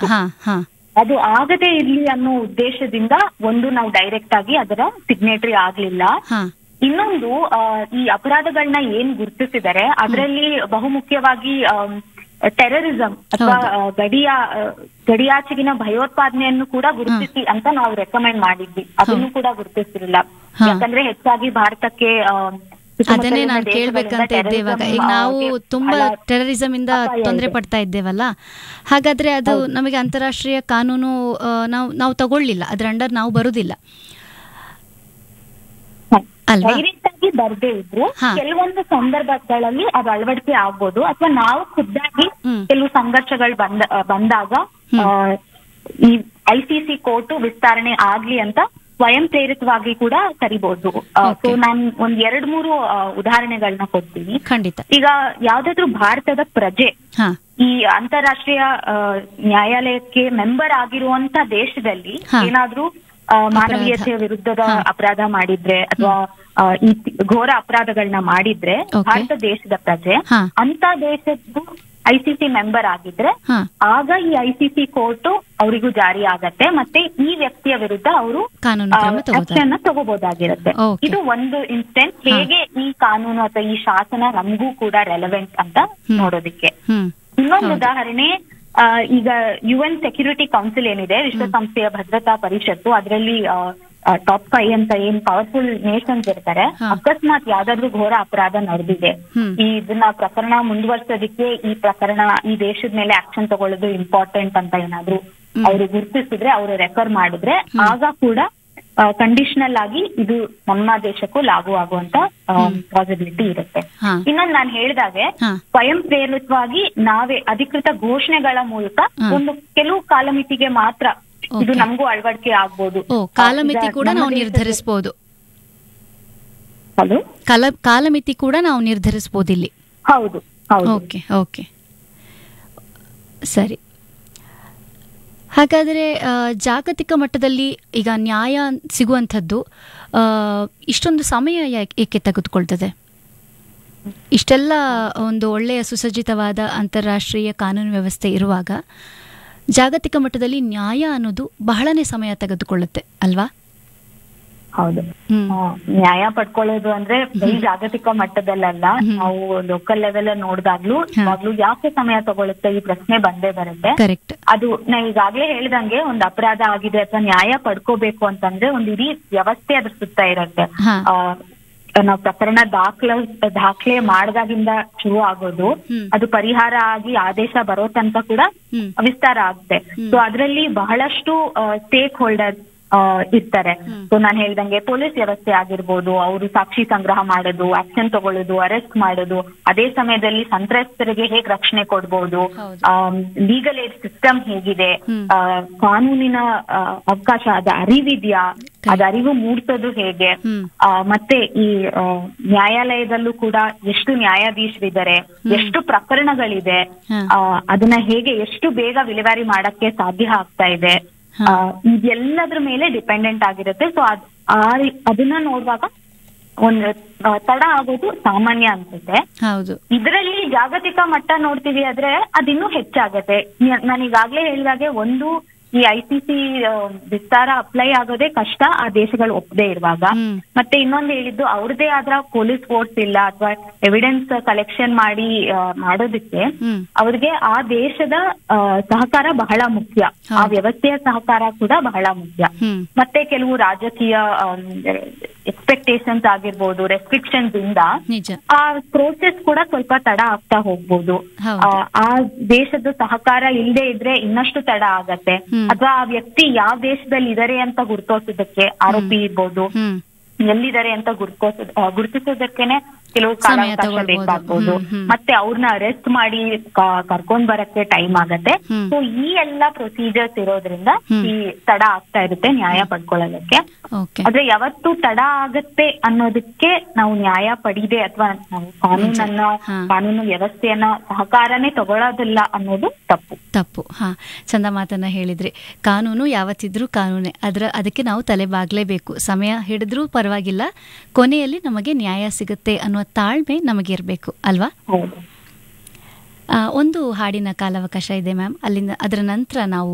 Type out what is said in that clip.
ಹಾ ಹಾ ಅದು ಆಗದೇ ಇರ್ಲಿ ಅನ್ನೋ ಉದ್ದೇಶದಿಂದ ಒಂದು ನಾವು ಡೈರೆಕ್ಟ್ ಆಗಿ ಅದರ ಸಿಗ್ನೇಟರಿ ಆಗ್ಲಿಲ್ಲ ಹಾ ಇನ್ನೊಂದು ಆ, ಈ ಅಪರಾಧಗಳನ್ನ ಏನ್ ಗುರುತಿಸಿದರೆ ಅದರಲ್ಲಿ ಬಹುಮುಖ್ಯವಾಗಿ ಟೆರರಿಸಂ ಅಥವಾ ಆ, ಗಡಿಯ ಆ, ಗಡಿಯಾಚೆಗಿನ ಭಯೋತ್ಪಾದನೆಯನ್ನು ಕೂಡ ಗುರುತಿಸಿ ಅಂತ ನಾವು ರೆಕಮೆಂಡ್ ಮಾಡಿದ್ವಿ ಅದನ್ನು ಕೂಡ ಗುರುತಿಸಿರಲಿಲ್ಲ ಹಾ. ಯಾಕಂದ್ರೆ ಹೆಚ್ಚಾಗಿ ಭಾರತಕ್ಕೆ ಆ, ಸುತ್ತಮುತ್ತಲಿನ ಅದನ್ನೇ ನಾನು ದೇಶಗಳಿಂದ ಕೇಳ್ಬೇಕಂತ ಇದ್ದೆ ಇವಾಗ ಈಗ terrorism, ಆ, ನಾವು ಗೆ ತುಂಬಾ ಬಹಳ ಟೆರರಿಸಂ ಇಂದ ಅಪಾಯ ತೊಂದರೆ ಇದೆ. ಪಡ್ತಾ ಇದ್ದೇವಲ್ಲ ಹಾಗಾದ್ರೆ ಅದು ನಮಗೆ ಅಂತಾರಾಷ್ಟ್ರೀಯ ಕಾನೂನು ಆ, ನಾವು ನಾವು ತಗೊಳ್ಳಿಲ್ಲ ಅದ್ರ ಅಂಡರ್ ನಾವು ಬರುದಿಲ್ಲ ಅಲ್ವಾ? ಡೈರೆಕ್ಟ್ ಆಗಿ ಬರ್ದೇ ಇದ್ರು ಹಾ. ಕೆಲವೊಂದು ಸಂದರ್ಭಗಳಲ್ಲಿ ಅದು ಅಳವಡಿಕೆ ಆಗ್ಬೋದು ಅಥವಾ ನಾವು ಖುದ್ದಾಗಿ ಹ್ಮ್. ಕೆಲವು ಸಂಘರ್ಷಗಳು ಬಂದ ಆ, ಬಂದಾಗ ಹ್ಮ್. ಆ, ಈ ಐ ಸಿ ಸಿ ಕೋರ್ಟ್ ವಿಸ್ತರಣೆ ಆಗ್ಲಿ ಅಂತ ಸ್ವಯಂ ಪ್ರೇರಿತವಾಗಿ ಕೂಡ ಕರಿಬಹುದು ಸೊ Okay. ನಾನ್ ಒಂದ್ ಎರಡ್ ಮೂರು ಆ, ಉದಾಹರಣೆಗಳನ್ನ ಕೊಡ್ತೀನಿ ಖಂಡಿತ ಈಗ ಯಾವ್ದಾದ್ರು ಭಾರತದ ಪ್ರಜೆ ಹಾ ಈ ಅಂತಾರಾಷ್ಟ್ರೀಯ ಆ, ನ್ಯಾಯಾಲಯಕ್ಕೆ ಮೆಂಬರ್ ಆಗಿರುವಂತ ದೇಶದಲ್ಲಿ ಹಾ. ಏನಾದ್ರೂ ಆ, ಮಾನವೀಯತೆಯ ವಿರುದ್ಧದ ಹಾ. ಅಪರಾಧ ಮಾಡಿದ್ರೆ ಅಥವಾ ಆ, ಈ ತಿ- ಘೋರ ಅಪರಾಧಗಳನ್ನ ಮಾಡಿದ್ರೆ Okay. ಭಾರತ ದೇಶದ ಪ್ರಜೆ ಹಾ. ಅಂತ ದೇಶದ್ದು ಐಸಿಸಿ ಮೆಂಬರ್ ಆಗಿದ್ರೆ ಹಾ ಆಗ ಈ ಐಸಿಸಿ ಕೋರ್ಟ್ ಅವರಿಗೂ ಜಾರಿ ಆಗತ್ತೆ ಮತ್ತೆ ಈ ವ್ಯಕ್ತಿಯ ವಿರುದ್ಧ ಅವರು ಕಾನೂನು ಕ್ರಮ ತಗೋತಾರೆ ಆಕ್ಷನ್ ತಗೋಬಹುದಾಗಿರುತ್ತೆ Okay. ಇದು ಒಂದು ಇನ್ಸ್ಟೆನ್ಸ್ ಹಾ. ಹೇಗೆ ಈ ಕಾನೂನು ಅಥವಾ ಈ ಶಾಸನ ನಮಗೂ ಕೂಡ ರೆಲೆವೆಂಟ್ ಅಂತ ಹ್ಮ್. ನೋಡೋದಿಕ್ಕೆ ಹ್ಮ್ ಇನ್ನೊಂದು ಹೌದು. ಉದಾಹರಣೆ ಆ, ಈಗ ಯು ಎನ್ ಸೆಕ್ಯೂರಿಟಿ ಕೌನ್ಸಿಲ್ ಏನಿದೆ ವಿಶ್ವಸಂಸ್ಥೆಯ ಭದ್ರತಾ ಪರಿಷತ್ತು ಅದರಲ್ಲಿ ಟಾಪ್ ಫೈವ್ ಅಂತ ಏನ್ ಪವರ್ಫುಲ್ ನೇಷನ್ಸ್ ಇರ್ತಾರೆ ಹಾ. ಅಕಸ್ಮಾತ್ ಯಾವ್ದಾದ್ರು ಘೋರ ಅಪರಾಧ ನಡೆದಿದೆ ಹ್ಮ್. ಈ ಇದನ್ನ ಪ್ರಕರಣ ಮುಂದುವರ್ಸೋದಕ್ಕೆ ಈ ಪ್ರಕರಣ ಈ ದೇಶದ ಮೇಲೆ ಆಕ್ಷನ್ ತಗೊಳ್ಳೋದು ಇಂಪಾರ್ಟೆಂಟ್ ಅಂತ ಏನಾದ್ರು ಹ್ಮ್. ಅವರು ಗುರುತಿಸಿದ್ರೆ ಅವರು ರೆಫರ್ ಮಾಡಿದ್ರೆ ಆಗ ಕೂಡ ಕಂಡೀಷನಲ್ ಆಗಿ ಇದು ನಮ್ಮ ದೇಶಕ್ಕೂ ಲಾಗು ಆಗುವಂತ ಪಾಸಿಬಿಲಿಟಿ ಇರುತ್ತೆ ಹಾ ಇನ್ನೊಂದು ನಾನು ಹೇಳಿದಾಗೆ ಹಾ ಸ್ವಯಂ ಪ್ರೇರಿತವಾಗಿ ನಾವೇ ಅಧಿಕೃತ ಘೋಷಣೆಗಳ ಮೂಲಕ ಹಾ. ಒಂದು ಕೆಲವು ಕಾಲಮಿತಿಗೆ ಮಾತ್ರ ಇದು Okay. ನಮಗೂ ಅಳವಡಿಕೆ ಆಗ್ಬೋದು ಓ ಕಾಲಮಿತಿ ಈಗ ಕೂಡ ನಮ್ಮ ನಾವು ದೇಶದ- ನಿರ್ಧರಿಸಬಹುದು ಹಲೋ ಕಾಲ ಕಾಲಮಿತಿ ಕೂಡ ನಾವು ನಿರ್ಧರಿಸಬಹುದು ಇಲ್ಲಿ ಹೌದು ಹೌದು ಓಕೆ ಓಕೆ ಸರಿ ಹಾಗಾದರೆ ಆ, ಜಾಗತಿಕ ಮಟ್ಟದಲ್ಲಿ ಈಗ ನ್ಯಾಯ ಸಿಗುವಂಥದ್ದು ಆ, ಇಷ್ಟೊಂದು ಸಮಯ ಯಾಕೆ- ಏಕೆ ತೆಗೆದುಕೊಳ್ತದೆ ಇಷ್ಟೆಲ್ಲ ಒಂದು ಒಳ್ಳೆಯ ಸುಸಜ್ಜಿತವಾದ ಅಂತಾರಾಷ್ಟ್ರೀಯ ಕಾನೂನು ವ್ಯವಸ್ಥೆ ಇರುವಾಗ ಜಾಗತಿಕ ಮಟ್ಟದಲ್ಲಿ ನ್ಯಾಯ ಅನ್ನೋದು ಬಹಳನೇ ಸಮಯ ತೆಗೆದುಕೊಳ್ಳುತ್ತೆ ಅಲ್ವಾ ಹೌದು ಹ್ಮ್ ಆ, ನ್ಯಾಯ ಪಡ್ಕೊಳ್ಳೋದು ಅಂದ್ರೆ ಬರೀ ಜಾಗತಿಕ ಮಟ್ಟದಲ್ಲಲ್ಲ ಹ್ಮ್. ನಾವು ಲೋಕಲ್ ಲೆವೆಲ್ ನೋಡಿದಾಗ್ಲೂ ಹಾ. ಇವಾಗ್ಲೂ ಯಾಕೆ ಸಮಯ ತಗೊಳುತ್ತೆ ಈ ಪ್ರಶ್ನೆ ಬಂದೇ ಬರುತ್ತೆ ಕರೆಕ್ಟ್ ಅದು ನಾ ಈಗಾಗ್ಲೇ ಹೇಳಿದಂಗೆ ಒಂದು ಅಪರಾಧ ಆಗಿದೆ ಅಥವಾ ನ್ಯಾಯ ಪಡ್ಕೋಬೇಕು ಅಂತಂದ್ರೆ ಒಂದು ಇಡೀ ವ್ಯವಸ್ಥೆ ಅದ್ರ ಸುತ್ತ ಇರುತ್ತೆ ಹಾ. ಆ, ನಾವು ಪ್ರಕರಣ ದಾಖಲ ದಾಖಲೆ ಮಾಡಿದಾಗಿಂದ ಶುರು ಆಗೋದು ಹ್ಮ್. ಅದು ಪರಿಹಾರ ಆಗಿ ಆದೇಶ ಬರೋ ತನಕ ಕೂಡ ಹ್ಮ್ ವಿಸ್ತಾರ ಆಗುತ್ತೆ ಹ್ಮ್. ಸೊ ಅದರಲ್ಲಿ ಬಹಳಷ್ಟು ಸ್ಟೇಕ್ ಹೋಲ್ಡರ್ ಇರ್ತಾರೆ ಹ್ಮ್. ಸೊ ನಾನು ಹೇಳ್ದಂಗೆ ಪೊಲೀಸ್ ವ್ಯವಸ್ಥೆ ಆಗಿರ್ಬೋದು ಅವರು ಸಾಕ್ಷಿ ಸಂಗ್ರಹ ಮಾಡೋದು ಆಕ್ಷನ್ ತಗೊಳ್ಳೋದು ಅರೆಸ್ಟ್ ಮಾಡೋದು ಅದೇ ಸಮಯದಲ್ಲಿ ಸಂತ್ರಸ್ತರಿಗೆ ಹೇಗ್ ರಕ್ಷಣೆ ಕೊಡ್ಬೋದು ಹೌದು. ಲೀಗಲ್ ಏಡ್ ಸಿಸ್ಟಮ್ ಹೇಗಿದೆ ಹ್ಮ್. ಆ, ಕಾನೂನಿನ ಆ, ಅವಕಾಶ ಅದ ಅರಿವಿದ್ಯಾ ಅದ ಅರಿವು ಮೂಡಿಸೋದು ಹೇಗೆ ಹ್ಮ್. ಆ, ಮತ್ತೆ ಈ ಆ, ನ್ಯಾಯಾಲಯದಲ್ಲೂ ಕೂಡ ಎಷ್ಟು ನ್ಯಾಯಾಧೀಶರಿದ್ದಾರೆ ಎಷ್ಟು ಪ್ರಕರಣಗಳಿದೆ ಹಾ. ಆ, ಅದನ್ನ ಹೇಗೆ ಎಷ್ಟು ಬೇಗ ವಿಲೇವಾರಿ ಮಾಡಕ್ಕೆ ಸಾಧ್ಯ ಆಗ್ತಾ ಇದೆ ಹಾ. ಆ, ಇದೆಲ್ಲದ್ರ ಮೇಲೆ ಡಿಪೆಂಡೆಂಟ್ ಆಗಿರುತ್ತೆ ಸೊ ಆ ರೀ- ಅದನ್ನ ನೋಡುವಾಗ ಒಂದು ಆ, ತಡ ಆಗೋದು ಸಾಮಾನ್ಯ ಅನ್ಸುತ್ತೆ ಹೌದು ಇದರಲ್ಲಿ ಜಾಗತಿಕ ಮಟ್ಟ ನೋಡ್ತೀವಿ ಆದ್ರೆ ಅದಿನ್ನೂ ಹೆಚ್ಚಾಗತ್ತೆ ನ- ನಾನು ಈಗಾಗ್ಲೇ ಹೇಳಿದಾಗೆ ಒಂದು ಈ I C C Vistara apply ಆಗೋದೇ ಕಷ್ಟ ಆ ದೇಶಗಳು ಒಪ್ಪದೇ ಇರುವಾಗ ಹ್ಮ್. ಮತ್ತೆ ಇನ್ನೊಂದು ಹೇಳಿದ್ದು ಅವ್ರದೇ ಆದ ಪೊಲೀಸ್ ಫೋರ್ಸ್ ಇಲ್ಲ ಅಥವಾ ಎವಿಡೆನ್ಸ್ ಕಲೆಕ್ಷನ್ ಮಾಡಿ ಆ, ಮಾಡೋದಕ್ಕೆ ಹ್ಮ್ ಅವ್ರಿಗೆ ಆ ದೇಶದ ಆ, ಸಹಕಾರ ಬಹಳ ಮುಖ್ಯ ಆ ಹೌದು. ವ್ಯವಸ್ಥೆಯ ಸಹಕಾರ ಕೂಡ ಬಹಳ ಮುಖ್ಯ ಹ್ಮ್ ಮತ್ತೆ ಕೆಲವು ರಾಜಕೀಯ ಎಕ್ಸ್ಪೆಕ್ಟೇಷನ್ಸ್ ಆಗಿರ್ಬೋದು ರೆಸ್ಟ್ರಿಕ್ಷನ್ಸ್ ಇಂದ ನಿಜ ಆ ಪ್ರೋಸೆಸ್ ಕೂಡ ಸ್ವಲ್ಪ ತಡ ಆಗ್ತಾ ಹೋಗ್ಬೋದು ಹೌದು. ಆ, ಆ ದೇಶದ ಸಹಕಾರ ಇಲ್ಲದೆ ಇದ್ರೆ ಇನ್ನಷ್ಟು ತಡ ಆಗತ್ತೆ ಹ್ಮ್. ಅಥವಾ ಆ ವ್ಯಕ್ತಿ ಯಾವ ದೇಶದಲ್ಲಿ ಇದಾರೆ ಅಂತ ಗುರುತಿಸೋದಕ್ಕೆ ಆರೋಪಿ ಇರ್ಬೋದು ಹ್ಮ್ ಎಲ್ಲಿದ್ದಾರೆ ಅಂತ ಗುರುತಿಸೋದ್ ಆ, ಗುರುತಿಸೋದಕ್ಕೆನೆ ಕೆಲವು ಸಮಯ ಕಾಲಾವಕಾಶ ತಗೊಳ್ಬೋದು. ಬೇಕಾಗ್ಬೋದು ಹ್ಮ್, ಹ್ಮ್. ಮತ್ತೆ ಅವ್ರನ್ನ ಅರೆಸ್ಟ್ ಮಾಡಿ ಕ- ಕರ್ಕೊಂಡ್ ಬರಕ್ಕೆ ಟೈಮ್ ಆಗತ್ತೆ ಹ್ಮ್. ಸೊ ಈ ಎಲ್ಲಾ ಪ್ರೊಸೀಜರ್ಸ್ ಇರೋದ್ರಿಂದ ಹ್ಮ್. ಈ ತಡ ಆಗ್ತಾ ಇರುತ್ತೆ ನ್ಯಾಯ ಪಡ್ಕೊಳ್ಳೋದಕ್ಕೆ ಓಕೆ ಆದ್ರೆ ಯಾವತ್ತು ತಡ ಆಗತ್ತೆ ಅನ್ನೋದಕ್ಕೆ ನಾವು ನ್ಯಾಯ ಪಡಿದೆ ಅಥವಾ ನಾವು ಕಾನೂನನ್ನ ಹಾ. ಕಾನೂನು ವ್ಯವಸ್ಥೆಯನ್ನ ಸಹಕಾರನೇ ತಗೊಳ್ಳೋದಿಲ್ಲ ಅನ್ನೋದು ತಪ್ಪು ತಪ್ಪು ಹಾ ಚಂದ ಮಾತನ್ನ ಹೇಳಿದ್ರಿ ಕಾನೂನು ಯಾವತ್ತಿದ್ರೂ ಕಾನೂನೇ ಅದರ ಅದಕ್ಕೆ ನಾವು ತಲೆ ಬಾಗ್ಲೇಬೇಕು ಸಮಯ ಹಿಡಿದ್ರೂ ಪರವಾಗಿಲ್ಲ ಕೊನೆಯಲ್ಲಿ ನಮಗೆ ನ್ಯಾಯ ಸಿಗುತ್ತೆ ಅನ್ನುವ ತಾಳ್ಮೆ ನಮಗಿರಬೇಕು ಅಲ್ವಾ ಹೌದು ಆ, ಒಂದು ಹಾಡಿನ ಕಾಲಾವಕಾಶ ಇದೆ ಮ್ಯಾಮ್ ಅಲ್ಲಿಂದ ಅದರ ನಂತರ ನಾವು